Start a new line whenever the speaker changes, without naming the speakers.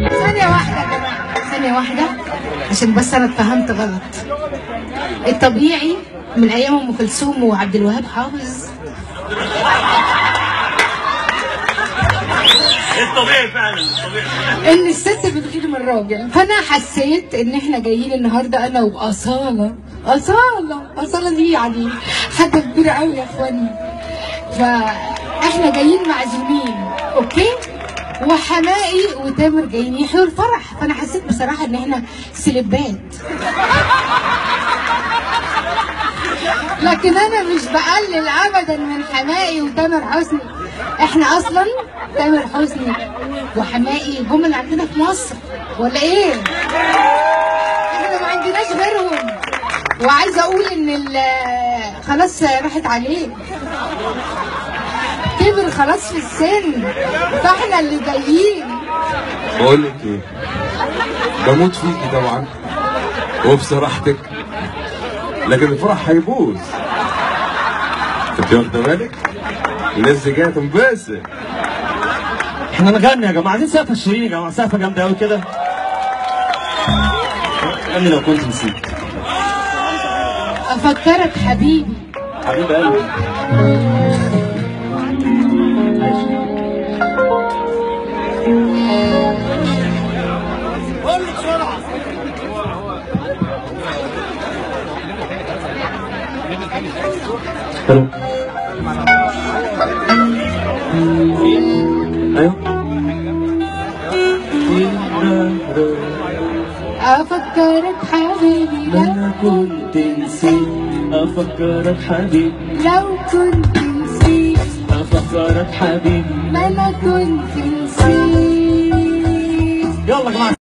ثانية واحدة يا جماعة ثانية واحدة عشان بس أنا اتفهمت غلط الطبيعي من أيام أم كلثوم وعبد الوهاب حافظ
الطبيعي فعلا الطبيعي
ان الست بتغير من الراجل فانا حسيت ان احنا جايين النهارده انا واصاله اصاله اصاله دي يعني حاجه كبيره قوي يا اخواني فاحنا جايين معزومين اوكي وحمائي وتامر جايين يحيوا الفرح فانا حسيت بصراحه ان احنا سلبات لكن انا مش بقلل ابدا من حمائي وتامر حسني احنا اصلا تامر حسني وحمائي هم اللي عندنا في مصر ولا ايه احنا ما عندناش غيرهم وعايزه اقول ان ال- خلاص راحت عليه كبر خلاص في السن فاحنا اللي جايين
بقول لك ايه بموت فيكي طبعا وبصراحتك لكن الفرح هيبوظ انت واخده بالك؟ الناس دي جايه تنبسط
احنا نغني يا جماعه عايزين سقفه شيرين يا جماعه سقفه جامده قوي كده غني لو كنت نسيت
افكرك حبيبي
حبيب قلبي حلو ايوه
افكرك حبيبي لو
انا كنت نسيت افكرك حبيبي
لو كنت نسيت
افكرك حبيبي
ما انا كنت نسيت
يلا يا جماعه